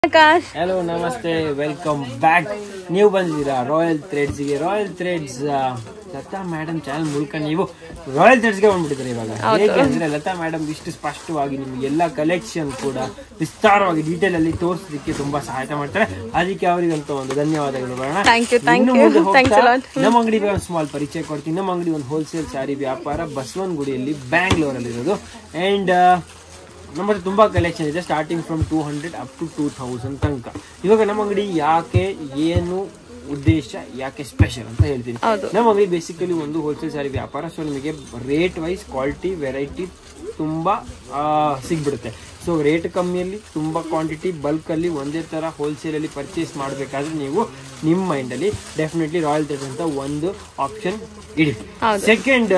Akash hello ನಮಸ್ತೆ welcome back ನೀವು ಬಂದಿದ್ದೀರಾ ರಾಯಲ್ ಥ್ರೆಡ್ಸ್ಗೆ Royal Threads Lata madam channel ಮೂಲಕ ನೀವು ರಾಯಲ್ ಥ್ರೆಡ್ಸ್ಗೆ ಬಂದ್ಬಿಟ್ಟಿದ್ದಾರೆ ಇವಾಗ ಹೇಗೆ ಅಂದ್ರೆ ಲತಾ ಮೇಡಮ್ ಇಷ್ಟು ಸ್ಪಷ್ಟವಾಗಿ ನಿಮ್ಗೆ ಎಲ್ಲ ಕಲೆಕ್ಷನ್ ಕೂಡ ವಿಸ್ತಾರವಾಗಿ ಡೀಟೇಲ್ ಅಲ್ಲಿ ತೋರಿಸೋದಕ್ಕೆ ತುಂಬಾ ಸಹಾಯ ಮಾಡ್ತಾರೆ ಅದಕ್ಕೆ ಅವರಿಗಂತ ಒಂದು ಧನ್ಯವಾದಗಳು ಬರೋಣ Thank you, thank ಇನ್ನು you. ಮುಂದೆ ಹೋಗ್ತಾ Thanks a lot. ನಮ್ಮ ಅಂಗಡಿ ಒಂದು ಸ್ಮಾಲ್ ಪರಿಚಯ ಕೊಡ್ತೀನಿ ನಮ್ಮ ಅಂಗಡಿ ಒಂದು ಹೋಲ್ಸೇಲ್ ಸ್ಯಾರಿ ವ್ಯಾಪಾರ ಬಸವನಗುಡಿಯಲ್ಲಿ ಬ್ಯಾಂಗ್ಳೂರಲ್ಲಿ ಇರೋದು ಅಂಡ್ ನಮ್ಮಲ್ಲಿ ತುಂಬಾ ಕಲೆಕ್ಷನ್ ಇದೆ starting from two hundred up to two thousand ತನಕ ಇವಾಗ ನಮ್ಮ ಅಂಗಡಿ ಯಾಕೆ ಏನು ಉದ್ದೇಶ ಯಾಕೆ ಸ್ಪೆಷಲ್ ಅಂತ ಹೇಳ್ತೀನಿ ಹೌದು. ನಮ್ಮ ಅಂಗಡಿ ಬೇಸಿಕಲಿ ಒಂದು ಹೋಲ್ಸೇಲ್ ಸ್ಯಾರಿ ವ್ಯಾಪಾರ ಸೊ ನಿಮಗೆ ರೇಟ್ ವೈಸ್ ಕ್ವಾಲಿಟಿ ವೆರೈಟಿ ತುಂಬಾ ಆ, ಸಿಗ್ಬಿಡುತ್ತೆ ಸೊ ರೇಟ್ ಕಮ್ಮಿಯಲ್ಲಿ ತುಂಬಾ ಕ್ವಾಂಟಿಟಿ ಬಲ್ಕ್ ಅಲ್ಲಿ ಒಂದೇ ತರ ಹೋಲ್ಸೇಲ್ ಅಲ್ಲಿ ಪರ್ಚೇಸ್ ಮಾಡಬೇಕಾದ್ರೆ ನೀವು ನಿಮ್ಮ ಮೈಂಡ್ ಅಲ್ಲಿ ಡೆಫಿನೆಟ್ಲಿ ರಾಯಲ್ ಥ್ರೆಡ್ ಅಂತ ಒಂದು ಆಪ್ಷನ್ ಇಡಿ ಹೌದು. ಸೆಕೆಂಡ್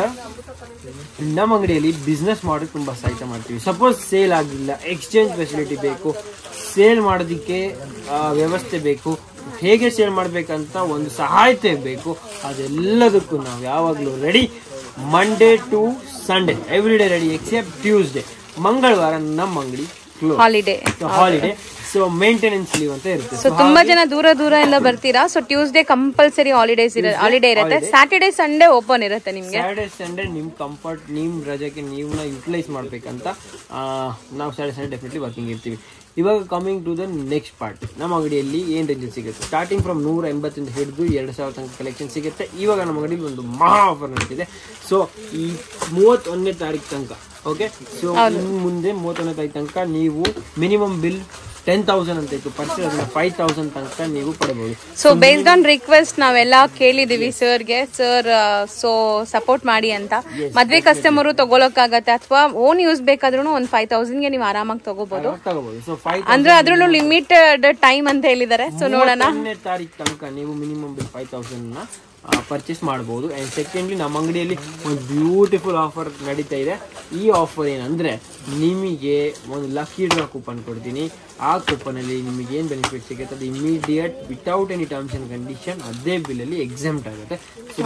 ನಮ್ಮ ಅಂಗಡಿಯಲ್ಲಿ ಬಿಸ್ನೆಸ್ ಮಾಡೋಕೆ ತುಂಬಾ ಸಹಾಯ ಮಾಡ್ತೀವಿ ಸಪೋಸ್ ಸೇಲ್ ಆಗಿಲ್ಲ ಎಕ್ಸ್ಚೇಂಜ್ ಫೆಸಿಲಿಟಿ ಬೇಕು ಸೇಲ್ ಮಾಡೋದಕ್ಕೆ ಆ, ವ್ಯವಸ್ಥೆ ಬೇಕು ಹೇಗೆ ಸೇಲ್ ಮಾಡ್ಬೇಕಂತ ಒಂದು ಸಹಾಯತೆ ಬೇಕು ಅದೆಲ್ಲದಕ್ಕೂ ನಾವು ಯಾವಾಗಲೂ ready Monday to Sunday every day ready except Tuesday ಮಂಗಳವಾರ ನಮ್ಮ ಅಂಗಡಿ close holiday holiday so maintenance leave ಅಂತ ಇರುತ್ತೆ ಸೊ ತುಂಬಾ ಜನ ದೂರ ದೂರ ಎಲ್ಲ ಬರ್ತೀರಾ ಸೊ ಟ್ಯೂಸ್ಡೇ ಕಂಪಲ್ಸರಿ ಹಾಲಿಡೇಸ್ ಇರ ಹಾಲಿಡೇ ಇರುತ್ತೆ ಸ್ಯಾಟರ್ಡೇ ಸಂಡೇ ಓಪನ್ ಇರುತ್ತೆ ನಿಮ್ಗೆ ಸ್ಯಾಟರ್ಡೆ ಸಂಡೇ ನಿಮ್ ಕಂಫರ್ಟ್ ನಿಮ್ ರಜೆಗೆ ನೀವ್ನ ಯುಟಿಲೈಸ್ ಮಾಡ್ಬೇಕಂತ ಆ, ನಾವು ಸ್ಯಾಟರ್ಡೆ ಸಂಡೇ ಡೆಫಿನೆಟ್ಲಿ ವರ್ಕಿಂಗ್ ಇರ್ತೀವಿ ಇವಾಗ coming to the next part ನಮ್ಮ ಅಂಗಡಿಯಲ್ಲಿ ಏನ್ ರೇಂಜ್ ಸಿಗುತ್ತೆ ಸ್ಟಾರ್ಟಿಂಗ್ ಫ್ರಮ್ ನೂರ ಎಂಬತ್ತಿಂದ ಹಿಡಿದು ಎರಡು ಸಾವಿರ ತನಕ ಕಲೆಕ್ಷನ್ ಸಿಗುತ್ತೆ ಇವಾಗ ನಮ್ಮ ಅಂಗಡಿಯಲ್ಲಿ ಒಂದು ಮಹಾ ಆಫರ್ ನಡೀತಿದೆ ಸೊ ಈ ಮೂವತ್ತೊಂದನೇ ತಾರೀಕು ತನಕ ಓಕೆ ಸೊ ಮುಂದೆ ಮೂವತ್ತೊಂದನೇ ತಾರೀಕು ತನಕ ನೀವು ಮಿನಿಮಮ್ ಬಿಲ್ ಟೆನ್ ತೌಸಂಡ್ ಅಂತ ಇತ್ತು ಪರ್ಚೇಸ್ ಅದನ್ನ ಫೈವ್ ತೌಸಂಡ್ ತನಕ ನೀವು ಪಡಬಹುದು ಸೊ ಬೇಸ್ಡ್ ಆನ್ ರಿಕ್ವೆಸ್ಟ್ ನಾವೆಲ್ಲ ಕೇಳಿದೀವಿ ಸರ್ಗೆ ಸರ್ ಸೊ ಸಪೋರ್ಟ್ ಮಾಡಿ ಅಂತ ಮದ್ವೆ ಕಸ್ಟಮರು ತಗೊಳಕ್ಕಾಗತ್ತೆ ಅಥವಾ ಓನ್ ಯೂಸ್ ಬೇಕಾದ್ರೂ ಒಂದ್ ಫೈವ್ ತೌಸಂಡ್ಗೆ ನೀವು ಆರಾಮಾಗಿ ತಗೋಬಹುದು ತಗೋಬಹುದು ಸೊ ಫೈವ್ ಅಂದ್ರೆ ಅದ್ರಲ್ಲೂ ಲಿಮಿಟೆಡ್ ಟೈಮ್ ಅಂತ ಹೇಳಿದ್ದಾರೆ ಸೊ ನೋಡೋಣ ಮೂವತ್ತೊಂದನೇ ತಾರೀಕು ತನಕ ನೀವು ಮಿನಿಮಮ್ ಬಿಲ್ ಫೈವ್ ತೌಸಂಡ್ ನ ಪರ್ಚೇಸ್ ಮಾಡಬಹುದು ಅಂಡ್ ಸೆಕೆಂಡ್ಲಿ ನಮ್ಮ ಅಂಗಡಿಯಲ್ಲಿ ಒಂದು ಬ್ಯೂಟಿಫುಲ್ ಆಫರ್ ನಡೀತಾ ಇದೆ ಈ ಆಫರ್ ಏನಂದ್ರೆ ನಿಮಗೆ ಒಂದು ಲಕ್ಕಿ ಡ್ರಾ ಕೂಪನ್ ಕೊಡ್ತೀನಿ ಆ ಕೂಪನ್ ಅಲ್ಲಿ ನಿಮಗೆ ಏನ್ ಬೆನಿಫಿಟ್ ಸಿಗುತ್ತೆ ಅದು immediate without any terms and condition ಅದೇ ಬಿಲ್ ಅಲ್ಲಿ ಎಕ್ಸಾಮ್ಟ್ ಆಗುತ್ತೆ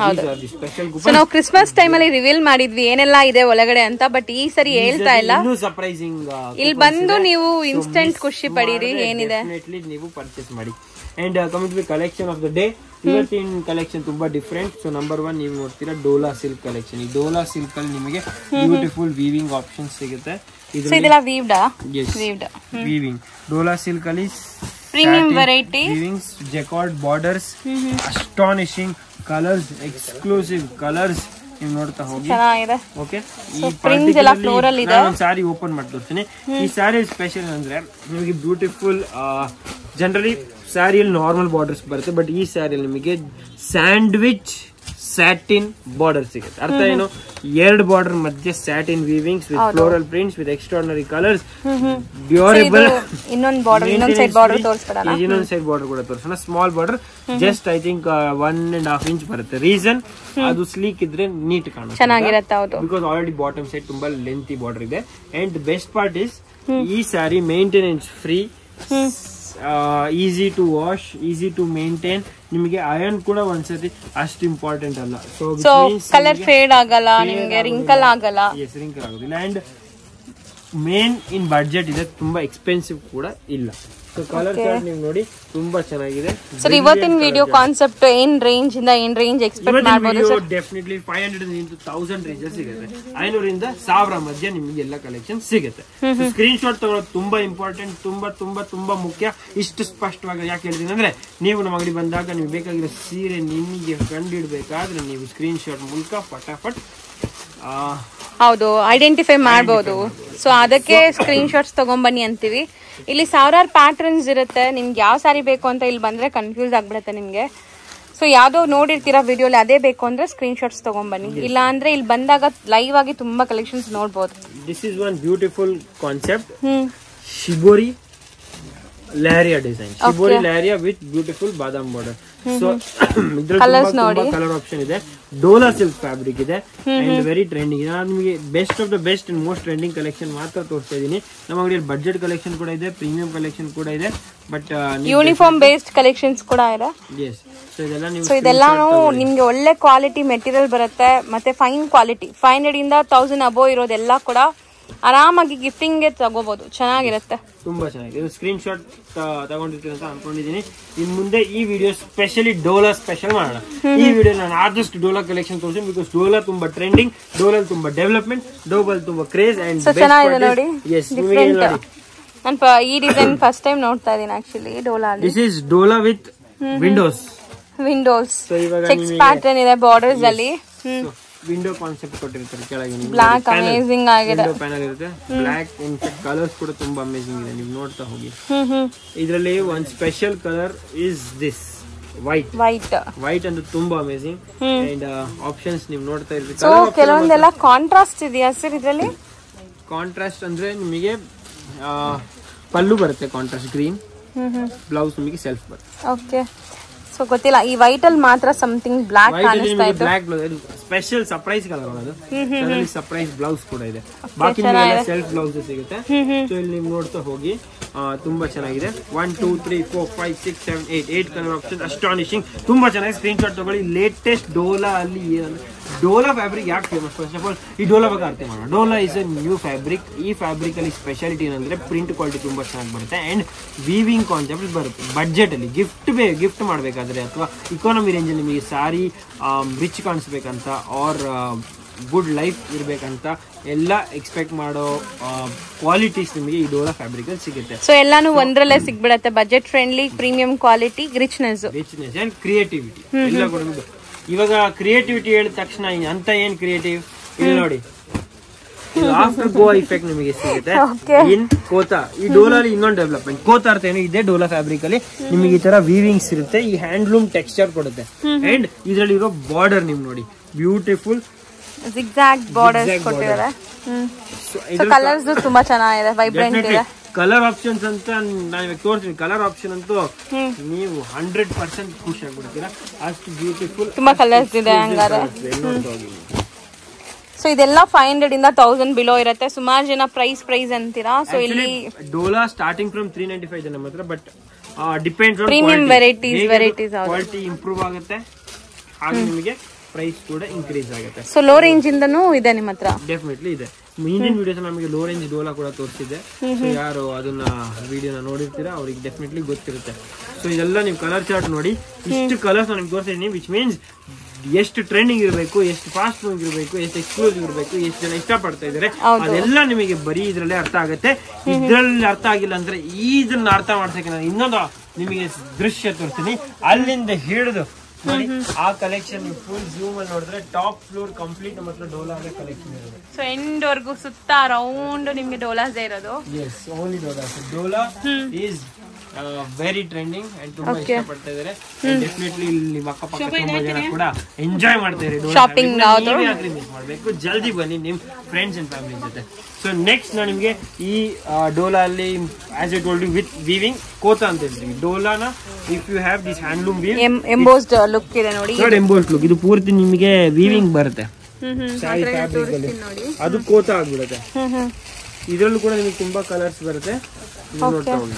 ಸ್ಪೆಷಲ್ ಸೊ ಕೂಪನ್ ನಾವು ಕ್ರಿಸ್ಮಸ್ ಟೈಮ್ ಅಲ್ಲಿ ರಿವೀಲ್ ಮಾಡಿದ್ವಿ ಏನೆಲ್ಲ ಇದೆ ಒಳಗಡೆ ಅಂತ ಬಟ್ ಈ ಸರಿ ಹೇಳ್ತಾ ಇಲ್ಲ ಇನ್ನೂ ಸರ್ಪ್ರೈಸಿಂಗ್ ಇಲ್ಲಿ ಬಂದು ನೀವು ಇನ್ಸ್ಟೆಂಟ್ ಖುಷಿ ಪಡೀರಿ ಏನಿದೆ ಡೆಫಿನೆಟ್ಲಿ ನೀವು ಪರ್ಚೇಸ್ ಮಾಡಿ and coming to collection of the day ಇವತ್ತಿನ ಕಲೆಕ್ಷನ್ ತುಂಬಾ ಡಿಫ್ರೆಂಟ್ ಸೊ ನಂಬರ್ ಒನ್ ನೀವು ನೋಡ್ತೀರಾ ಡೋಲಾ ಸಿಲ್ಕ್ ಕಲೆಕ್ಷನ್ ಈ ಡೋಲಾ ಸಿಲ್ಕ್ ಅಲ್ಲಿ ನಿಮಗೆ ಬ್ಯೂಟಿಫುಲ್ ವೀವಿಂಗ್ ಆಪ್ಷನ್ ಸಿಗುತ್ತೆ ಇದು ಸೊ ಇದೆಲ್ಲ ವೀವ್ಡಾ Yes. Weaved weaving Dola silk ಅಲ್ಲಿ premium variety weavings jacquard borders astonishing colours exclusive colours ನೀವು ನೋಡ್ತಾ ಹೋಗಿ ಚೆನ್ನಾಗಿದೆ ಓಕೆ ಈ springs ಎಲ್ಲ floral ಇದೆ. ಒಂದು ಸ್ಯಾರಿ ಓಪನ್ ಮಾಡಿ ತೋರಿಸ್ತೀನಿ ಈ ಸ್ಯಾರಿ ಸ್ಪೆಷಲ್ ಅಂದ್ರೆ ನಿಮಗೆ ಬ್ಯೂಟಿಫುಲ್ ಜನರಲಿ ಸ್ಯಾರಿಯಲ್ಲಿ ನಾರ್ಮಲ್ ಬಾರ್ಡರ್ಸ್ ಬರುತ್ತೆ ಬಟ್ ಈ ಸ್ಯಾರಿಯಲ್ಲಿ ನಿಮಗೆ ಸ್ಯಾಂಡ್ವಿಚ್ ಸ್ಯಾಟಿನ್ ಬಾರ್ಡರ್ ಸಿಗುತ್ತೆ ಅರ್ಥ ಏನು ಎರಡು ಬಾರ್ಡರ್ ಮಧ್ಯೆ satin weavings with floral prints with extraordinary colours durable ಇನ್ನೊಂದ್ ಬಾರ್ಡರ್ ಇನ್ನೊಂದ್ ಸೈಡ್ ಬಾರ್ಡರ್ ತೋರಿಸ್ಬಿಡೋಣ ಇನ್ನೊಂದು ಸೈಡ್ ಬಾರ್ಡರ್ ಕೂಡ ತೋರಿಸೋಣ small border just I think one and half inch ಬರುತ್ತೆ ರೀಸನ್ ಅದು ಸ್ಲೀಕ್ ಇದ್ರೆ ನೀಟ್ ಕಾಣುತ್ತೆ ಚೆನ್ನಾಗಿರತ್ತೆ ಹೌದು ಬಿಕಾಸ್ ಆಲ್ರೆಡಿ ಬಾಟಮ್ ಸೈಡ್ ತುಂಬಾ ಲೆಂತಿ ಬಾರ್ಡರ್ ಇದೆ ಅಂಡ್ ಬೆಸ್ಟ್ ಪಾರ್ಟ್ ಇಸ್ ಈ sari maintenance free easy to wash easy to maintain ನಿಮಗೆ ಅಯನ್ ಕೂಡ ಒಂದ್ಸತಿ ಅಷ್ಟು ಇಂಪಾರ್ಟೆಂಟ್ ಅಲ್ಲ ಸೊ ಸೊ ಕಲರ್ ಫೇಡ್ ಆಗಲ್ಲ ನಿಮ್ಗೆ ರಿಂಕಲ್ ಆಗಲ್ಲ ಹೆಸರಿಂಕಲ್ ಆಗೋದಿಲ್ಲ ಅಂಡ್ ಮೇನ್ ಇನ್ ಬಡ್ಜೆಟ್ ಇದೆ ತುಂಬಾ ಎಕ್ಸ್ಪೆನ್ಸಿವ್ ಕೂಡ ಇಲ್ಲ ಸೊ ಕಲರ್ ಚಾರ್ಟ್ ನೀವು ನೋಡಿ ತುಂಬಾ ಚೆನ್ನಾಗಿದೆ ಸರ್ ಇವತ್ತಿನ ವಿಡಿಯೋ ಕಾನ್ಸೆಪ್ಟ್ ಏನ್ ರೇಂಜ್ ಇಂದ ಏನ್ ರೇಂಜ್ ಎಕ್ಸ್ಪೆಕ್ಟ್ ಮಾಡ್ಬೋದು sir definitely five hundred into thousand range ಸಿಗುತ್ತೆ ಐನೂರಿಂದ ಸಾವಿರ ಮಧ್ಯೆ ನಿಮಗೆ ಎಲ್ಲ ಕಲೆಕ್ಷನ್ ಸಿಗುತ್ತೆ ಸ್ಕ್ರೀನ್ ಶಾಟ್ ತಗೊಳ್ಳೋದು ತುಂಬಾ ಇಂಪಾರ್ಟೆಂಟ್ ತುಂಬಾ ತುಂಬಾ ತುಂಬಾ ಮುಖ್ಯ ಇಷ್ಟು ಸ್ಪಷ್ಟವಾಗಿ ಯಾಕೆ ಹೇಳ್ತೀನಿ ಅಂದ್ರೆ ನೀವು ನಮ್ಮ ಅಂಗಡಿ ಬಂದಾಗ ನೀವು ಬೇಕಾಗಿರೋ ಸೀರೆ ನಿಮಗೆ ಕಂಡಿಡ್ಬೇಕಾದ್ರೆ ನೀವು ಸ್ಕ್ರೀನ್ ಶಾಟ್ ಮೂಲಕ ಫಟಾಫಟ್ ಆ, ಹೌದು ಐಡೆಂಟಿಫೈ ಮಾಡ್ಬೋದು ಸೊ ಅದಕ್ಕೆ ಸ್ಕ್ರೀನ್ ಶಾಟ್ಸ್ ತಗೊಂಬನ್ನಿ ಅಂತೀವಿ ಇಲ್ಲಿ ಸಾವಿರಾರು ಪ್ಯಾಟರ್ನ್ಸ್ ಇರುತ್ತೆ ನಿಮ್ಗೆ ಯಾವ ಸಾರಿ ಬೇಕು ಅಂತ ಇಲ್ಲಿ ಬಂದ್ರೆ ಕನ್ಫ್ಯೂಸ್ ಆಗ್ಬಿಡುತ್ತೆ ನಿಮ್ಗೆ ಸೊ ಯಾವ್ದೋ ನೋಡಿರ್ತೀರಾ ವಿಡಿಯೋಲಿ ಅದೇ ಬೇಕು ಅಂದ್ರೆ ಸ್ಕ್ರೀನ್ ಶಾಟ್ಸ್ ತಗೊಂಬನ್ನಿ ಇಲ್ಲ ಅಂದ್ರೆ ಇಲ್ಲಿ ಬಂದಾಗ ಲೈವ್ ಆಗಿ ತುಂಬಾ ಕಲೆಕ್ಷನ್ಸ್ ನೋಡ್ಬೋದು this is one beautiful concept hmm shibori leheriya design shibori leheriya with beautiful ಬಾದಾಮ್ ಬಾರ್ಡರ್ ಸೊ ಇದ್ರಲ್ಲಿ ಕಲರ್ ಆಪ್ಷನ್ ಇದೆ ಡೋಲಾ ಸಿಲ್ಕ್ ಫ್ಯಾಬ್ರಿಕ್ ಇದೆ ಅಂಡ್ ವೆರಿ ಟ್ರೆಂಡಿಂಗ್ ಇದೆ ನಾನು ನಿಮಗೆ best of the best and most trending collection ಮಾತ್ರ ತೋರಿಸ್ತಾ ಇದ್ದೀನಿ ನಮ್ಮ ಅಂಗಡಿಯಲ್ಲಿ ಬಡ್ಜೆಟ್ ಕಲೆಕ್ಷನ್ ಕೂಡ ಇದೆ ಪ್ರೀಮಿಯಂ ಕಲೆಕ್ಷನ್ ಕೂಡ ಇದೆ ಬಟ್ ಯೂನಿಫಾರ್ಮ್ ಬೇಸ್ಡ್ ಕಲೆಕ್ಷನ್ಸ್ ಕೂಡ ಇದೆ ಎಸ್ ಸೊ ಇದೆಲ್ಲ ನೀವು ಸೊ ಇದೆಲ್ಲಾನು ನಿಮ್ಗೆ ಒಳ್ಳೆ ಕ್ವಾಲಿಟಿ ಮೆಟೀರಿಯಲ್ ಬರುತ್ತೆ ಮತ್ತೆ ಫೈನ್ ಕ್ವಾಲಿಟಿ ಫೈವ್ ಹಂಡ್ರೆಡ್ ಇಂದ ತೌಸಂಡ್ ಅಬೋ ಇರೋದೆಲ್ಲ ಕೂಡ ಆರಾಮಾಗಿ ಗಿಫ್ಟಿಂಗ್ಗೆ ತಗೋಬಹುದು ಚೆನ್ನಾಗಿರುತ್ತೆ ತುಂಬಾ ಚೆನ್ನಾಗಿದೆ ಇದು ಸ್ಕ್ರೀನ್ ಶಾಟ್ ತಗೊಂಡಿರ್ತೀನಿ ಅಂತ ಅನ್ಕೊಂಡಿದ್ದೀನಿ ಇನ್ ಮುಂದೆ ಈ ವಿಡಿಯೋ ಸ್ಪೆಷಲಿ ಡೋಲಾ ಸ್ಪೆಷಲ್ ಮಾಡೋಣ ಈ ವಿಡಿಯೋ ನಾನು ಆದಷ್ಟು ಡೋಲಾ ಕಲೆಕ್ಷನ್ ತೋರಿಸ್ತೀನಿ ಬಿಕಾಸ್ ಡೋಲಾ ತುಂಬಾ ಟ್ರೆಂಡಿಂಗ್ ಡೋಲಲ್ ತುಂಬಾ ಡೆವಲಪ್ಮೆಂಟ್ ಡೋಬಲ್ ತುಂಬಾ ಕ್ರೇಜ್ ಅಂಡ್ ಸೊ ಚೆನ್ನಾಗಿದೆ ನೋಡಿ ಎಸ್ ನಿಮಗೆ ಡಿಫ್ರೆಂಟ್ ನೋಡಿ ನಾನು ಈ ಡಿಸೈನ್ ಫಸ್ಟ್ ಟೈಮ್ ನೋಡ್ತಾ ಇದ್ದೀನಿ ಆಕ್ಚುಲಿ ಡೋಲಾಲಿ this is Dola with windows windows so ಇವಾಗ ಚೆಕ್ಸ್ ಪ್ಯಾಟರ್ನ್ ಇದೆ ಬಾರ್ಡರ್ಸ್ ಅಲ್ಲಿ ಹ್ಮ್ ವಿಂಡೋ ಕಾನ್ಸೆಪ್ಟ್ ಕೊಟ್ಟಿರ್ತಾರೆ ಕೆಳಗೆ ಬ್ಲಾಕ್ ಅಮೇಸಿಂಗ್ ಆಗಿದೆ ವಿಂಡೋ ಪ್ಯಾನಲ್ ಇರುತ್ತೆ ಬ್ಲಾಕ್ ಇನ್ಫೆಕ್ಟ್ ಕಲರ್ಸ್ ಕೂಡ ತುಂಬಾ ಅಮೇಸಿಂಗ್ ಇದೆ ನೀವು ನೋಡ್ತಾ ಹೋಗಿ ಹ್ಮ್ ಹ್ಮ್ ಇದರಲ್ಲಿ ಒಂದು special colour is this white white white ಅಂದ್ರೆ ತುಂಬಾ ಅಮೇಸಿಂಗ್ ಅಂಡ್ ಆಪ್ಷನ್ಸ್ ನೀವು ನೋಡ್ತಾ ಇರ್ತೀವಿ ಸೊ ಕೆಲವೊಂದೆಲ್ಲ ಕಾಂಟ್ರಾಸ್ಟ್ ಇದೆಯಾ ಸರ್ ಇದರಲ್ಲಿ ಕಾಂಟ್ರಾಸ್ಟ್ ಅಂದ್ರೆ ನಿಮಗೆ ಆ, ಪಲ್ಲು ಬರುತ್ತೆ contrast green hmm hmm blouse ನಿಮಗೆ ಸೆಲ್ಫ್ ಬರುತ್ತೆ ಓಕೆ ಸೊ ಗೊತ್ತಿಲ್ಲ ಈ ವೈಟ್ ಅಲ್ಲಿ ಮಾತ್ರ ಸಮಥಿಂಗ್ ಬ್ಲಾಕ್ ವೈಟ್ ಅಲ್ಲಿ ಕಾಣಿಸ್ತಾ ನಿಮಗೆ ಇತ್ತು black blouse special surprise colour ಅದು ಅದರಲ್ಲಿ ಸರ್ಪ್ರೈಸ್ ಬ್ಲೌಸ್ ಕೂಡ ಇದೆ ಬಾಕಿ ನಿಮಗೆ ಸೆಲ್ಫ್ ಬ್ಲೌಸ್ ಸಿಗುತ್ತೆ ಸೊ ಇಲ್ಲಿ ನೀವು ನೋಡ್ತಾ ಹೋಗಿ ಆ, ತುಂಬಾ ಚೆನ್ನಾಗಿದೆ one two three four five six seven eight eight colour option astonishing ತುಂಬಾ ಚೆನ್ನಾಗಿ ಸ್ಕ್ರೀನ್ ಶಾಟ್ ತಗೊಳ್ಳಿ ಲೇಟೆಸ್ಟ್ ಡೋಲಾ ಅಲ್ಲಿ ಏನಂದ್ರೆ ಡೋಲಾ ಫ್ಯಾಬ್ರಿಕ್ ಯಾಕೆ ಫೇಮಸ್ ಫಸ್ಟ್ ಆಫ್ ಆಲ್ ಈ ಡೋಲಾ ಬಗ್ಗೆ ಅರ್ಥ ಮಾಡೋಣ Dola is a new fabric ಈ ಫ್ಯಾಬ್ರಿಕ್ ಅಲ್ಲಿ ಸ್ಪೆಷಾಲಿಟಿ ಏನಂದ್ರೆ ಪ್ರಿಂಟ್ ಕ್ವಾಲಿಟಿ ತುಂಬಾ ಚೆನ್ನಾಗಿ ಬರುತ್ತೆ ಅಂಡ್ ವೀವಿಂಗ್ ಕಾನ್ಸೆಪ್ಟ್ ಬರುತ್ತೆ ಬಡ್ಜೆಟ್ ಅಲ್ಲಿ ಗಿಫ್ಟ್ ಬೇ ಗಿಫ್ಟ್ ಮಾಡಬೇಕಾದ್ರೆ ಅಥವಾ ಇಕಾನಮಿ ರೇಂಜ್ ಅಲ್ಲಿ ನಿಮಗೆ sari rich ಕಾಣಿಸ್ಬೇಕಂತ R good life ಇರ್ಬೇಕಂತ ಎಲ್ಲ ಎಕ್ಸ್ಪೆಕ್ಟ್ ಮಾಡೋ ಕ್ವಾಲಿಟೀಸ್ ನಿಮಗೆ ಈ ಡೋಲಾ ಫ್ಯಾಬ್ರಿಕ್ ಅಲ್ಲಿ ಸಿಗುತ್ತೆ ಸೊ ಎಲ್ಲಾನು ಒಂದ್ರಲ್ಲೇ ಸಿಗ್ಬಿಡತ್ತೆ budget friendly premium quality richness richness and creativity ಎಲ್ಲ ಕೂಡ ನಿಮ್ದು. ಇವಾಗ ಕ್ರಿಯೇಟಿವಿಟಿ ಹೇಳಿದ ತಕ್ಷಣ ಇನ್- ಅಂತ ಏನ್ ಕ್ರಿಯೇಟಿವ್ ಇಲ್ಲಿ ನೋಡಿ ಆಫ್ಟರ್ ಗೋ ಇಫೆಕ್ಟ್ ನಿಮಗೆ ಸಿಗುತ್ತೆ Okay. ಇನ್ ಕೋತಾ ಈ ಡೋಲಲ್ಲಿ ಇನ್ನೊಂದು ಡೆವಲಪ್ಮೆಂಟ್ ಕೋತಾ ಅರ್ಥ ಏನು ಇದೆ ಡೋಲಾ ಫ್ಯಾಬ್ರಿಕ್ ಅಲ್ಲಿ ನಿಮಗೆ ಈ ತರ ವೀವಿಂಗ್ಸ್ ಇರುತ್ತೆ ಈ ಹ್ಯಾಂಡ್ಲೂಮ್ ಟೆಕ್ಸ್ಚರ್ ಕೊಡುತ್ತೆ ಅಂಡ್ ಇದರಲ್ಲಿ ಇರೋ ಬಾರ್ಡರ್ ನಿಮ್ ನೋಡಿ ಬ್ಯೂಟಿಫುಲ್ ಜಿಗ್ಜಾಗ್ ಬಾರ್ಡರ್ಸ್ ಕೊಟ್ಟಿದ್ದಾರೆ ಹ್ಮ್ ಸೊ ಕಲರ್ಸ್ ತುಂಬಾ ಚೆನ್ನಾಗಿದೆ ವೈಬ್ರೆಂಟ್ ಇದೆ ಕಲರ್ ಆಪ್ಷನ್ಸ್ ಅಂತ ನಾನು ಇವಾಗ ತೋರಿಸ್ತೀನಿ ಕಲರ್ ಆಪ್ಷನ್ ಅಂತೂ ನೀವು ಹಂಡ್ರೆಡ್ ಪರ್ಸೆಂಟ್ ಖುಷಿ ಆಗ್ಬಿಡ್ತೀರಾ ಅಷ್ಟು ಬ್ಯೂಟಿಫುಲ್ ತುಂಬಾ ಕಲರ್ಸ್ ಇದೆ ಹಂಗಾರೆ ಸೊ ಇದೆಲ್ಲ ಫೈವ್ ಹಂಡ್ರೆಡ್ ಇಂದ ತೌಸಂಡ್ ಬಿಲೋ ಇರುತ್ತೆ ಸುಮಾರು ಜನ ಪ್ರೈಸ್ ಪ್ರೈಸ್ ಅಂತೀರಾ ಸೊ ಇಲ್ಲಿ Dola starting from three ninety five ಇದೆ ನಮ್ಮ ಹತ್ರ but depends Premium varieties, varieties ಹೌದು. ಕ್ವಾಲಿಟಿ ಇಂಪ್ರೂವ್ ಆಗುತ್ತೆ ಹಾಗೆ ನಿಮಗೆ ಪ್ರೈಸ್ ಕೂಡ ಇನ್ಕ್ರೀಸ್ ಆಗುತ್ತೆ ಸೊ ಲೋ ರೇಂಜ್ ಇಂದನೂ ಇದೆ ನಿಮ್ಮ ಹತ್ರ ಡೆಫಿನೆಟ್ಲಿ ಇದೆ ಹಿಂದಿನ ವಿಡಿಯೋಸ್ ನಮಗೆ ಲೋ ರೇಂಜ್ ಡೋಲಾ ಕೂಡ ತೋರಿಸಿದೆ ಸೊ ಯಾರು ಅದನ್ನ ವಿಡಿಯೋನ ನೋಡಿರ್ತೀರಾ ಅವ್ರಿಗೆ ಡೆಫಿನೆಟ್ಲಿ ಗೊತ್ತಿರುತ್ತೆ ಸೊ ಇದೆಲ್ಲ ನೀವು ಕಲರ್ ಚಾರ್ಟ್ ನೋಡಿ ಇಷ್ಟು ಕಲರ್ಸ್ ನಿಮ್ಗೆ ತೋರಿಸಿದೀನಿ ವಿಚ್ ಮೀನ್ಸ್ ಎಷ್ಟು ಟ್ರೆಂಡಿಂಗ್ ಇರಬೇಕು ಎಷ್ಟು ಫಾಸ್ಟ್ ಮೂವಿಂಗ್ ಇರಬೇಕು ಎಷ್ಟು ಎಕ್ಸ್ಕ್ಲೂಸಿವ್ ಇರಬೇಕು ಎಷ್ಟು ಜನ ಇಷ್ಟಪಡ್ತಾ ಇದ್ದಾರೆ ಅದೆಲ್ಲ ನಿಮಗೆ ಬರೀ ಇದ್ರಲ್ಲೇ ಅರ್ಥ ಆಗುತ್ತೆ ಇದ್ರಲ್ಲಿ ಅರ್ಥ ಆಗಿಲ್ಲ ಅಂದ್ರೆ ಇದನ್ನ ಅರ್ಥ ಮಾಡ್ಸಕ್ಕೆ ನಾನು ಇನ್ನೊಂದು ನಿಮಗೆ ದೃಶ್ಯ ತೋರಿಸ್ತೀನಿ ಅಲ್ಲಿಂದ ಹಿಡಿದು ನೋಡಿ ಆ ಕಲೆಕ್ಷನ್ ಫುಲ್ ಝೂಮ್ ಅಲ್ಲಿ ನೋಡಿದ್ರೆ ಟಾಪ್ ಫ್ಲೋರ್ ಕಂಪ್ಲೀಟ್ ನಮ್ಮ ಹತ್ರ ಡೋಲಾದ ಕಲೆಕ್ಷನ್ ಇರುತ್ತೆ ಸೊ ಎಂಡ್ ವರ್ಗು ಸುತ್ತ ರೌಂಡ್ ನಿಮ್ಗೆ ಡೋಲಾಸ್ ಇರೋದು yes only Dola Dola is very trending and ತುಂಬಾ ಇಷ್ಟಪಡ್ತಾ ಇದಾರೆ ಡೆಫಿನೆಟ್ಲಿ ಇಲ್ಲಿ ನಿಮ್ಮ ಅಕ್ಕಪಕ್ಕ ತುಂಬಾ ಜನ ಕೂಡ ಎಂಜಾಯ್ ಮಾಡ್ತಾ ಇದ್ದಾರೆ Shopping ಯಾವ್ದು? ಮಿಸ್ ಮಾಡಬೇಕು ಜಲ್ದಿ ಬನ್ನಿ ನಿಮ್ ಫ್ರೆಂಡ್ಸ್ ಅಂಡ್ ಫ್ಯಾಮಿಲಿ ಜೊತೆ ಸೊ ನೆಕ್ಸ್ಟ್ ನಾನು ನಿಮಗೆ ಈ ಡೋಲಾ ಅಲ್ಲಿ as I told with weaving Kota ಅಂತ ಹೇಳ್ತೀವಿ ಡೋಲಾನ if you have this handloom weave embossed look ಇದೆ ನೋಡಿ ನೋಡಿ ಎಂಬೋಸ್ ಲುಕ್ ಇದು ಪೂರ್ತಿ ನಿಮಗೆ ವೀವಿಂಗ್ ಬರುತ್ತೆ ಹ್ಮ್ ಹ್ಮ್ ಸಾರಿ ಫ್ಯಾಬ್ರಿಕ್ ಅಲ್ಲಿ ನೋಡಿ ಅದು ಕೋತಾ ಆಗ್ಬಿಡುತ್ತೆ ಹ್ಮ್ ಹ್ಮ್ ಇದ್ರಲ್ಲೂ ಕೂಡ ನಿಮಗೆ ತುಂಬಾ ಕಲರ್ಸ್ ಬರುತ್ತೆ ನೀವು ನೋಡ್ತಾ ಹೋಗಿ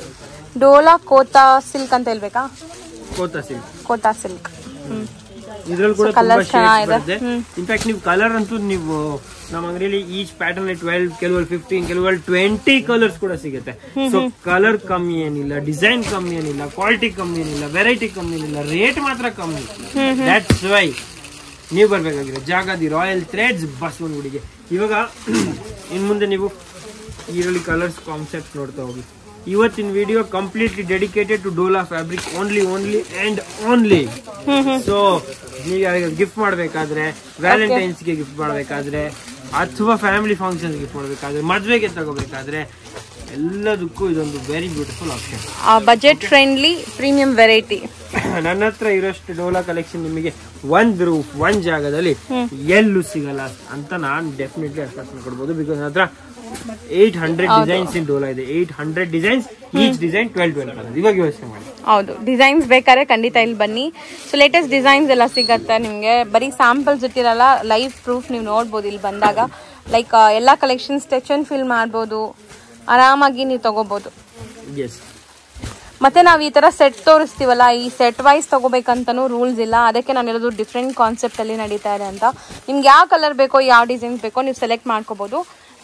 ಡೋಲಾ ಕೋತಾ ಸಿಲ್ಕ್ ಅಂತ ಹೇಳ್ಬೇಕಾ ಕೋತಾ ಸಿಲ್ಕ್ ಕೋತಾ ಸಿಲ್ಕ್ ಹ್ಮ್ ಇದ್ರಲ್ಲಿ ಕೂಡ colours ತುಂಬಾ ಶೇಡ್ಸ್ ಚೆನ್ನಾಗಿದೆ. ಬರುತ್ತೆ ಇನ್ಫ್ಯಾಕ್ಟ್ ನೀವು ಕಲರ್ ಅಂತೂ ನೀವು ನಮ್ಮ ಅಂಗಡಿಯಲ್ಲಿ ಈಚ್ ಪ್ಯಾಟರ್ನ್ ಟ್ವೆಲ್ವ್ ಕೆಲವಲ್ಲಿ ಫಿಫ್ಟೀನ್ ಕೆಲವಲ್ಲಿ ಟ್ವೆಂಟಿ ಕಲರ್ಸ್ ಕೂಡ ಸಿಗುತ್ತೆ ಸೊ ಕಲರ್ ಕಮ್ಮಿ ಏನಿಲ್ಲ ಡಿಸೈನ್ ಕಮ್ಮಿ ಏನಿಲ್ಲ ಕ್ವಾಲಿಟಿ ಕಮ್ಮಿ ಏನಿಲ್ಲ ವೆರೈಟಿ ಕಮ್ಮಿ ಏನಿಲ್ಲ ರೇಟ್ ಮಾತ್ರ ಕಮ್ಮಿ ದಟ್ಸ್ ವೈ ನೀವು ಬರ್ಬೇಕಾಗಿರೋ ಜಾಗ ದಿ ರಾಯಲ್ ಥ್ರೆಡ್ಸ್ ಬಸವನಗುಡಿಗೆ ಇವಾಗ ಇನ್ ಮುಂದೆ ನೀವು ಈರುಳ್ಳಿ ಕಲರ್ಸ್ ಕಾನ್ಸೆಪ್ಟ್ ನೋಡ್ತಾ ಹೋಗಿ ಇವತ್ತಿನ video completely dedicated to Dola fabric only only and only so ನೀವು ಯಾರಿಗೆ ಗಿಫ್ಟ್ ಮಾಡಬೇಕಾದ್ರೆ ವ್ಯಾಲೆಂಟೈನ್ಸ್ಗೆ ಗಿಫ್ಟ್ ಮಾಡಬೇಕಾದ್ರೆ ಅಥವಾ ಫ್ಯಾಮಿಲಿ ಫಂಕ್ಷನ್ಸ್ ಗಿಫ್ಟ್ ಮಾಡಬೇಕಾದ್ರೆ ಮದುವೆಗೆ ತಗೋಬೇಕಾದ್ರೆ ಎಲ್ಲದಕ್ಕೂ ಇದೊಂದು very beautiful option budget friendly premium variety ನನ್ನ ಹತ್ರ ಇರೋಷ್ಟು ಡೋಲಾ ಕಲೆಕ್ಷನ್ ನಿಮಗೆ ಒಂದ್ ರೂಫ್ ಒಂದ್ ಜಾಗದಲ್ಲಿ ಎಲ್ಲೂ ಸಿಗಲ್ಲ ಅಂತ ನಾನು ಡೆಫಿನೆಟ್ಲಿ ಅಸೆಸ್ಮೆಂಟ್ ಕೊಡ್ಬೋದು ಬಿಕಾಸ್ ನನ್ನ ಹತ್ರ eight hundred designs in Dola ಇದೆ eight hundred designs each design twelve twelve colour ಇವಾಗ ಯೋಚನೆ ಮಾಡಿ ಹೌದು ಡಿಸೈನ್ಸ್ ಬೇಕಾದ್ರೆ ಖಂಡಿತ ಇಲ್ಲಿ ಬನ್ನಿ ಸೊ ಲೇಟೆಸ್ಟ್ ಡಿಸೈನ್ಸ್ ಎಲ್ಲ ಸಿಗತ್ತೆ ನಿಮಗೆ ಬರೀ ಸ್ಯಾಂಪಲ್ಸ್ ಇಟ್ಟಿರಲ್ಲ ಲೈವ್ ಪ್ರೂಫ್ ನೀವು ನೋಡ್ಬೋದು ಇಲ್ಲಿ ಬಂದಾಗ ಲೈಕ್ ಎಲ್ಲ ಕಲೆಕ್ಷನ್ಸ್ ಟಚ್ ಅಂಡ್ ಫೀಲ್ ಮಾಡ್ಬೋದು ಆರಾಮಾಗಿ ನೀವು ತಗೋಬೋದು ಎಸ್ ಮತ್ತೆ ನಾವು ಈ ತರ ಸೆಟ್ ತೋರಿಸ್ತೀವಲ್ಲ ಈ ಸೆಟ್ ವೈಸ್ ತಗೋಬೇಕಂತನೂ ರೂಲ್ಸ್ ಇಲ್ಲ ಅದಕ್ಕೆ ನಾನು ಇರೋದು ಡಿಫ್ರೆಂಟ್ ಕಾನ್ಸೆಪ್ಟ್ ಅಲ್ಲಿ ನಡೀತಾ ಇದೆ ಅಂತ ನಿಮ್ಗೆ ಯಾವ ಕಲರ್ ಬೇಕೋ ಯಾವ ಡಿಸೈನ್ಸ್ ಬೇಕೋ ನೀವು ಸೆಲೆಕ್ಟ್ ಮಾಡ್ಕೋಬಹುದು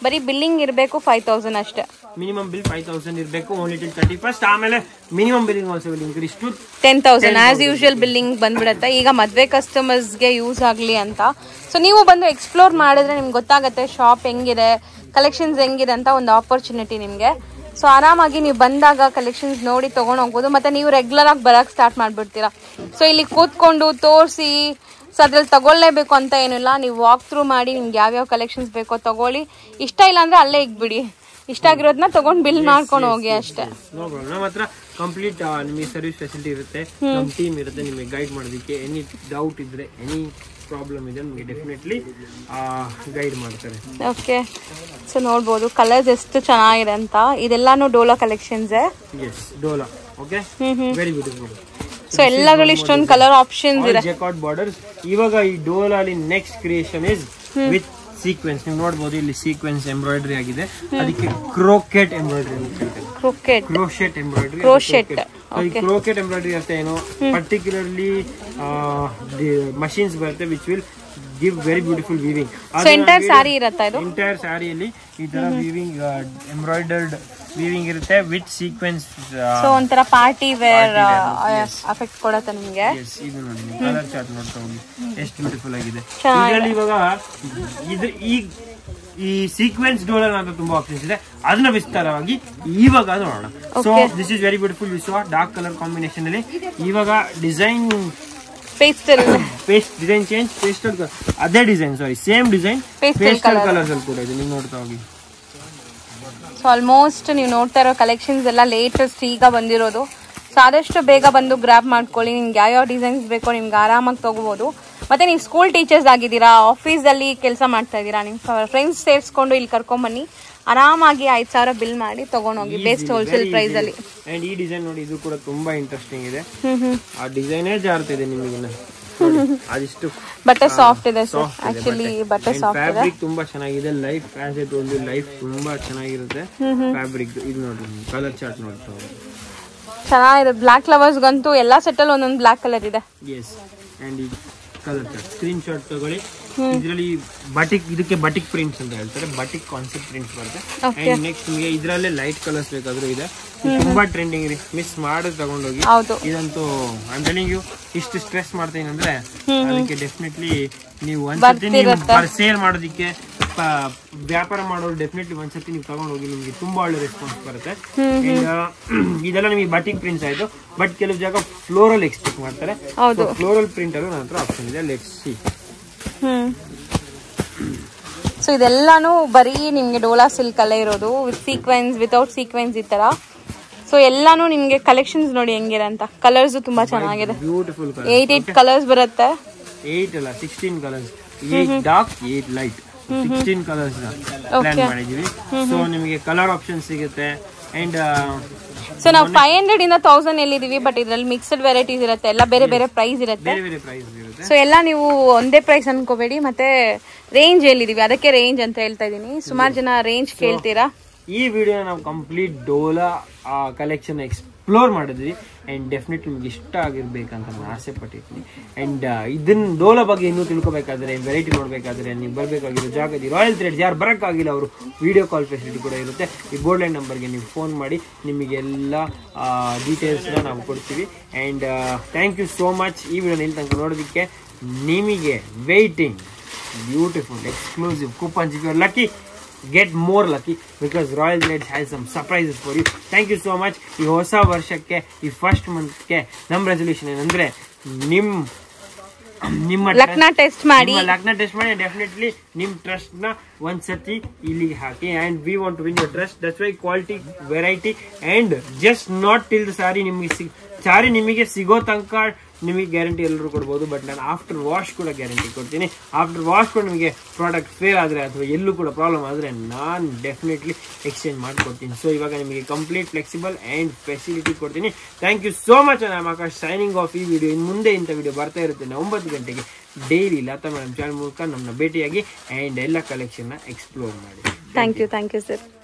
ಬರೀ ಬಿಲ್ಲಿಂಗ್ ಇರಬೇಕು ಫೈವ್ ತೌಸಂಡ್ ಅಷ್ಟೇ ಮಿನಿಮಮ್ ಬಿಲ್ ಫೈವ್ ತೌಸಂಡ್ ಇರಬೇಕು ಓನ್ಲಿ ಟಿಲ್ ತರ್ಟಿ ಫಸ್ಟ್ ಆಮೇಲೆ minimum billing also will increase to ten thousand as usual billing ಬಂದ್ಬಿಡುತ್ತೆ ಈಗ ಮದುವೆ ಕಸ್ಟಮರ್ಸ್ಗೆ ಯೂಸ್ ಆಗಲಿ ಅಂತ ಸೊ ನೀವು ಬಂದು ಎಕ್ಸ್ಪ್ಲೋರ್ ಮಾಡಿದ್ರೆ ನಿಮ್ಗೆ ಗೊತ್ತಾಗುತ್ತೆ ಶಾಪ್ ಹೆಂಗಿದೆ ಕಲೆಕ್ಷನ್ಸ್ ಹೆಂಗಿದೆ ಅಂತ ಒಂದು ಆಪರ್ಚುನಿಟಿ ನಿಮಗೆ ಸೊ ಆರಾಮಾಗಿ ನೀವು ಬಂದಾಗ ಕಲೆಕ್ಷನ್ಸ್ ನೋಡಿ ತೊಗೊಂಡು ಹೋಗ್ಬೋದು ಮತ್ತು ನೀವು ರೆಗ್ಯುಲರ್ ಆಗಿ ಬರೋಕ್ಕೆ ಸ್ಟಾರ್ಟ್ ಮಾಡಿಬಿಡ್ತೀರಾ ಸೊ ಇಲ್ಲಿ ಕೂತ್ಕೊಂಡು ತೋರಿಸಿ ಸೊ ಅದ್ರಲ್ಲಿ ತಗೊಳ್ಳೇಬೇಕು ಅಂತ ಏನಿಲ್ಲ ನೀವು ವಾಕ್ ಥ್ರೂ ಮಾಡಿ ನಿಮ್ಗೆ ಯಾವ್ಯಾವ ಕಲೆಕ್ಷನ್ಸ್ ಬೇಕೋ ತಗೊಳ್ಳಿ ಇಷ್ಟ ಇಲ್ಲ ಅಂದರೆ ಅಲ್ಲೇ ಇಕ್ಬಿಡಿ ಇಷ್ಟ ಆಗಿರೋದನ್ನ ತೊಗೊಂಡು ಬಿಲ್ ಮಾಡ್ಕೊಂಡು ಹೋಗಿ ಅಷ್ಟೇ ನೋ ಪ್ರಾಬ್ಲಮ್ ನಮ್ಮ ಹತ್ರ ಕಂಪ್ಲೀಟ್ ನಿಮಗೆ ಸರ್ವಿಸ್ ಫೆಸಿಲಿಟಿ ಇರುತ್ತೆ ನಮ್ಮ ಟೀಮ್ ಇರುತ್ತೆ ನಿಮಗೆ ಗೈಡ್ ಮಾಡೋದಕ್ಕೆ ಎನಿ ಡೌಟ್ ಇದ್ರೆ ಎನಿ ಪ್ರಾಬ್ಲಮ್ ಇದೆ ನಿಮಗೆ ಡೆಫಿನೆಟ್ಲಿ ಗೈಡ್ ಮಾಡ್ತಾರೆ ಓಕೆ ಸೊ ನೋಡ್ಬೋದು ಕಲರ್ಸ್ ಎಷ್ಟು ಚೆನ್ನಾಗಿದೆ ಅಂತ ಇದೆಲ್ಲಾನು Dola collections yes Dola okay very beautiful so ಎಲ್ಲದ್ರಲ್ಲಿ ಇಷ್ಟೊಂದು ಕಲರ್ ಆಪ್ಷನ್ಸ್ ಇದೆ ಜೆಕಾಟ್ ಬಾರ್ಡರ್ಸ್ ಇವಾಗ ಈ ಡೋಲಾ ಅಲ್ಲಿ next creation is with sequins ನೀವು ನೋಡ್ಬೋದು ಇಲ್ಲಿ ಸೀಕ್ವೆನ್ಸ್ ಎಂಬ್ರಾಯ್ಡ್ರಿ ಆಗಿದೆ ಅದಕ್ಕೆ ಕ್ರೋಕೆಟ್ ಎಂಬ್ರಾಯ್ಡ್ರಿ ಅಂತ ಹೇಳ್ತಾರೆ ಕ್ರಿಕೆಟ್ ಕ್ರೋಶೆಟ್ ಎಂಬ್ರಾಯ್ಡ್ರಿ Crochet, ಈ ಕ್ರೋಕೆಟ್ ಎಂಬ್ರಾಯ್ಡ್ರಿ ಅರ್ಥ ಏನು ಪರ್ಟಿಕ್ಯುಲರ್ಲಿ ಮಷೀನ್ಸ್ ಬರುತ್ತೆ which will give very beautiful weaving so entire sari ಇರತ್ತಾ ಇದು ಎಂಟೈರ್ ಸ್ಯಾರಿಯಲ್ಲಿ ಈ ತರ ವೀವಿಂಗ್ ಎಂಬ್ರಾಯ್ಡರ್ಡ್ ವೀವಿಂಗ್ ಇರುತ್ತೆ ವಿತ್ ಸೀಕ್ವೆನ್ಸ್ ಸೊ ಒಂಥರ ಪಾರ್ಟಿ ವೇರ್ ಅಫೆಕ್ಟ್ ಕೊಡತ್ತೆ ನಿಮ್ಗೆ ಇದು ನೋಡಿ ಕಲರ್ ಚಾರ್ಟ್ ನೋಡ್ತಾ ಹೋಗಿ ಎಷ್ಟು ಬ್ಯೂಟಿಫುಲ್ ಆಗಿದೆ ಚೆನ್ನಾಗಿದೆ. ಇದರಲ್ಲಿ ಇವಾಗ ಇದು ಈ ಈ ಸೀಕ್ವೆನ್ಸ್ ಡೋಲರ್ ಅಂತ ತುಂಬಾ ಆಪ್ಷನ್ಸ್ ಇದೆ ಅದನ್ನ ವಿಸ್ತಾರವಾಗಿ ಇವಾಗ ನೋಡೋಣ so this is very beautiful with dark colour combination ಅಲ್ಲಿ ಇವಾಗ design pastel paste design change pastel ಅದೇ design sari same design Pastel pastel colour. Colours ಅಲ್ಲಿ ಕೂಡ ಇದೆ ನೀವು ನೋಡ್ತಾ ಹೋಗಿ ಸೊ ಆಲ್ಮೋಸ್ಟ್ ನೀವು ನೋಡ್ತಾ ಇರೋ ಕಲೆಕ್ಷನ್ಸ್ ಎಲ್ಲ ಲೇಟೆಸ್ಟ್ ಈಗ ಬಂದಿರೋದು ಸೊ ಆದಷ್ಟು ಬೇಗ ಬಂದು ಗ್ರಾಪ್ ಮಾಡ್ಕೊಳ್ಳಿ ನಿಮ್ಗೆ ಯಾವ್ಯಾವ ಡಿಸೈನ್ಸ್ ಬೇಕೋ ನಿಮ್ಗೆ ಆರಾಮಾಗಿ ತಗೋಬೋದು ಮತ್ತೆ ನೀವು ಸ್ಕೂಲ್ ಟೀಚರ್ಸ್ ಆಗಿದ್ದೀರಾ ಆಫೀಸಲ್ಲಿ ಕೆಲಸ ಮಾಡ್ತಾ ಇದ್ದೀರಾ ನಿಮ್ಮ ಫ್ರೆಂಡ್ಸ್ ಸೇರಿಸ್ಕೊಂಡು ಇಲ್ಲಿ ಕರ್ಕೊಂಬನ್ನಿ ಆರಾಮಾಗಿ ಐದು ಸಾವಿರ ಬಿಲ್ ಮಾಡಿ ತಗೊಂಡೋಗಿ ಬೆಸ್ಟ್ ಹೋಲ್ಸೇಲ್ ಪ್ರೈಸ್ ಅಲ್ಲಿ ಅಂಡ್ ಈ ಡಿಸೈನ್ ನೋಡಿ ಇದು ಕೂಡ ತುಂಬಾ ಇಂಟ್ರೆಸ್ಟಿಂಗ್ ಇದೆ ಹ್ಮ್ ಹ್ಮ್ ಆ ಡಿಸೈನೇ ಜಾರ್ತಿದೆ ನಿಮಗಿನ್ನ ಅದಿಷ್ಟು ಬಟ್ಟೆ ಸಾಫ್ಟ್ ಇದೆ ಸರ್ ಆಕ್ಚುಲಿ ಬಟ್ಟೆ ಸಾಫ್ಟ್ ಇದೆ ಫ್ಯಾಬ್ರಿಕ್ ತುಂಬಾ ಚೆನ್ನಾಗಿದೆ life as I told life ತುಂಬಾ ಚೆನ್ನಾಗಿರುತ್ತೆ ಫ್ಯಾಬ್ರಿಕ್ ಇದು ನೋಡಿ ಕಲರ್ ಚಾರ್ಟ್ ನೋಡ್ತಾ ಚೆನ್ನಾಗಿದೆ ಬ್ಲ್ಯಾಕ್ ಲವರ್ಸ್ಗಂತೂ ಎಲ್ಲಾ ಸೆಟ್ಟಲ್ಲಿ ಒಂದೊಂದು ಬ್ಲ್ಯಾಕ್ ಕಲರ್ ಇದೆ ಎಸ್ ಅಂಡ್ ಈ ಕಲರ್ ಚಾರ್ಟ್ ಸ್ಕ್ರೀನ್ ಶಾಟ್ ತಗೊಳ್ಳಿ ಇದರಲ್ಲಿ ಬಟಿಕ್ ಇದಕ್ಕೆ ಬಟಿಕ್ ಪ್ರಿಂಟ್ಸ್ ಅಂತ ಹೇಳ್ತಾರೆ ಬಟಿಕ್ ಕಾನ್ಸೆಪ್ಟ್ ಪ್ರಿಂಟ್ಸ್ ಬರುತ್ತೆ ಅಂಡ್ ನೆಕ್ಸ್ಟ್ ನಿಮಗೆ ಇದರಲ್ಲೇ ಲೈಟ್ ಕಲರ್ಸ್ ಬೇಕಾದ್ರೂ ಇದೆ ಇದು ತುಂಬಾ ಟ್ರೆಂಡಿಂಗ್ ರೀ ಮಿಸ್ ಮಾಡಿ ತಗೊಂಡೋಗಿ ಹೌದು ಇದಂತೂ ಐ ಟೆಲಿಂಗ್ ಯು ಇಷ್ಟು ಸ್ಟ್ರೆಸ್ ಮಾಡ್ತೀನಿ ಅಂದ್ರೆ ಅದಕ್ಕೆ ಡೆಫಿನೆಟ್ಲಿ ನೀವು ಒಂದ್ಸತಿ ನೀವು ಸೇಲ್ ಮಾಡೋದಕ್ಕೆ ಪ- ವ್ಯಾಪಾರ ಮಾಡೋರು ಡೆಫಿನೆಟ್ಲಿ ಒಂದ್ಸತಿ ನೀವು ತಗೊಂಡು ಹೋಗಿ ನಿಮ್ಗೆ ತುಂಬಾ ಒಳ್ಳೆ ರೆಸ್ಪಾನ್ಸ್ ಬರುತ್ತೆ And, ಆ, ಇದೆಲ್ಲ ನಿಮಗೆ ಬಟಿಕ್ ಪ್ರಿಂಟ್ಸ್ ಆಯ್ತು ಬಟ್ ಕೆಲವು ಜಾಗ ಫ್ಲೋರಲ್ ಎಕ್ಸ್ಪೆಕ್ಟ್ ಮಾಡ್ತಾರೆ ಹೌದು ಫ್ಲೋರಲ್ ಪ್ರಿಂಟ್ ಅಲ್ಲೂ ನನ್ನ ಹತ್ರ ಆಪ್ಷನ್ ಇದೆ ಲೆಟ್ಸ್ ಸಿ ಹ್ಮ್ ಸೊ ಇದೆಲ್ಲಾನು ಬರೀ ನಿಮ್ಗೆ ಡೋಲಾ ಸಿಲ್ಕ್ ಅಲ್ಲೇ ಇರೋದು ವಿತ್ ಸೀಕ್ವೆನ್ಸ್ ವಿತೌಟ್ ಸೀಕ್ವೆನ್ಸ್ ಈ ತರ ಸೊ ಎಲ್ಲಾನು ನಿಮ್ಗೆ ಕಲೆಕ್ಷನ್ಸ್ ನೋಡಿ ಹೆಂಗಿದೆ ಅಂತ ಕಲರ್ಸ್ ತುಂಬಾ ಚೆನ್ನಾಗಿದೆ beautiful colour eight eight colours ಬರುತ್ತೆ ಏಟ್ ಅಲ್ಲ sixteen colours eight dark eight light sixteen colours plan ಮಾಡಿದೀವಿ ಸೊ ನಿಮಗೆ ಕಲರ್ ಆಪ್ಷನ್ ಸಿಗುತ್ತೆ ಅಂಡ್ ಸೊ ನಾವು ಫೈವ್ ಹಂಡ್ರೆಡ್ ಇಂದ ತೌಸಂಡ್ ಎಲ್ಲಿದೀವಿ ಬಟ್ ಇದ್ರಲ್ಲಿ ಮಿಕ್ಸ್ಡ್ ವೆರೈಟೀಸ್ ಇರುತ್ತೆ ಎಲ್ಲ ಬೇರೆ ಬೇರೆ ಪ್ರೈಸ್ ಇರುತ್ತೆ ಬೇರೆ ಬೇರೆ ಪ್ರೈಸ್ ಇರುತ್ತೆ ಸೊ ಎಲ್ಲ ನೀವು ಒಂದೇ ಪ್ರೈಸ್ ಅನ್ಕೋಬೇಡಿ ಮತ್ತೆ ರೇಂಜ್ ಎಲ್ಲಿದೀವಿ ಅದಕ್ಕೆ ರೇಂಜ್ ಅಂತ ಹೇಳ್ತಾ ಇದೀನಿ ಸುಮಾರು ಜನ ರೇಂಜ್ ಕೇಳ್ತೀರಾ ಈ ವಿಡಿಯೋ ನಾವು ಕಂಪ್ಲೀಟ್ ಡೋಲಾ ಕಲೆಕ್ಷನ್ ಎಕ್ಸ್ಪ್ಲೋರ್ ಮಾಡಿದ್ವಿ ಅಂಡ್ ಡೆಫಿನೆಟ್ಲಿ ನಿಮ್ಗೆ ಇಷ್ಟ ಆಗಿರ್ಬೇಕಂತ ನಾನು ಆಸೆ ಪಟ್ಟಿರ್ತೀನಿ ಅಂಡ್ ಇದನ್ನ ಡೋಲಾ ಬಗ್ಗೆ ಇನ್ನೂ ತಿಳ್ಕೊಬೇಕಾದ್ರೆ ವೆರೈಟಿ ನೋಡ್ಬೇಕಾದ್ರೆ ನೀವು ಬರಬೇಕಾಗಿರೋ ಜಾಗದಲ್ಲಿ ರಾಯಲ್ ಥ್ರೆಡ್ಸ್ ಯಾರು ಬರೋಕ್ಕಾಗಿಲ್ಲ ಅವರು ವಿಡಿಯೋ ಕಾಲ್ ಫೆಸಿಲಿಟಿ ಕೂಡ ಇರುತ್ತೆ ಈ ಬೋರ್ಡ್ ಲೈನ್ ನಂಬರ್ಗೆ ನೀವು ಫೋನ್ ಮಾಡಿ ನಿಮಗೆಲ್ಲ ಡೀಟೇಲ್ಸ್ನ ನಾವು ಕೊಡ್ತೀವಿ and thank you so much ಈ ವಿಡಿಯೋ ಇಲ್ಲಿ ತನಕ ನೋಡೋದಕ್ಕೆ ನಿಮಗೆ waiting beautiful exclusive coupons if you lucky get more lucky because Royal Ladies has some surprises for you thank you so much ಈ ಹೊಸ ವರ್ಷಕ್ಕೆ ಈ ಫಸ್ಟ್ ಮಂತ್ಗೆ ನಮ್ಮ ರೆಸೊಲ್ಯೂಷನ್ ಏನಂದ್ರೆ ನಿಮ್ ನಿಮ್ಮ ಲಕ್ನ ಟೆಸ್ಟ್ ಮಾಡಿ ಲಕ್ನ ಟೆಸ್ಟ್ ಮಾಡಿ ಡೆಫಿನೆಟ್ಲಿ ನಿಮ್ ಟ್ರಸ್ಟ್ ನ ಒಂದ್ಸತಿ ಇಲ್ಲಿಗೆ ಹಾಕಿ and we want win your trust that's why quality variety and just not till the sari ನಿಮಗೆ ಸಿಗ್ ಸಾರಿ ನಿಮಗೆ ಸಿಗೋ ತನಕ ನಿಮಗೆ ಗ್ಯಾರಂಟಿ ಎಲ್ಲರೂ ಕೊಡ್ಬೋದು ಬಟ್ ನಾನು ಆಫ್ಟರ್ ವಾಶ್ ಕೂಡ ಗ್ಯಾರಂಟಿ ಕೊಡ್ತೀನಿ ಆಫ್ಟರ್ ವಾಶ್ ಕೂಡ ನಿಮಗೆ ಪ್ರಾಡಕ್ಟ್ ಫೇಲ್ ಆದರೆ ಅಥವಾ ಎಲ್ಲೂ ಕೂಡ ಪ್ರಾಬ್ಲಮ್ ಆದರೆ ನಾನು ಡೆಫಿನೆಟ್ಲಿ ಎಕ್ಸ್ಚೇಂಜ್ ಮಾಡಿಕೊಡ್ತೀನಿ ಸೊ ಇವಾಗ ನಿಮಗೆ ಕಂಪ್ಲೀಟ್ ಫ್ಲೆಕ್ಸಿಬಲ್ ಆ್ಯಂಡ್ ಫೆಸಿಲಿಟಿ ಕೊಡ್ತೀನಿ ಥ್ಯಾಂಕ್ ಯು ಸೋ ಮಚ್ ನಾನು ಆಕಾಶ್ ಸೈನಿಂಗ್ ಆಫ್ ಈ ವಿಡಿಯೋ ಇನ್ನು ಮುಂದೆ ಇಂಥ ವಿಡಿಯೋ ಬರ್ತಾ ಇರುತ್ತೆ ಒಂಬತ್ತು ಗಂಟೆಗೆ ಡೈಲಿ ಲತಾ ಮೇಡಮ್ ಚಾನಲ್ ಮೂಲಕ ನಮ್ಮನ್ನ ಭೇಟಿಯಾಗಿ ಆ್ಯಂಡ್ ಎಲ್ಲ ಕಲೆಕ್ಷನ್ನ ಎಕ್ಸ್ಪ್ಲೋರ್ ಮಾಡಿ thank you thank you sir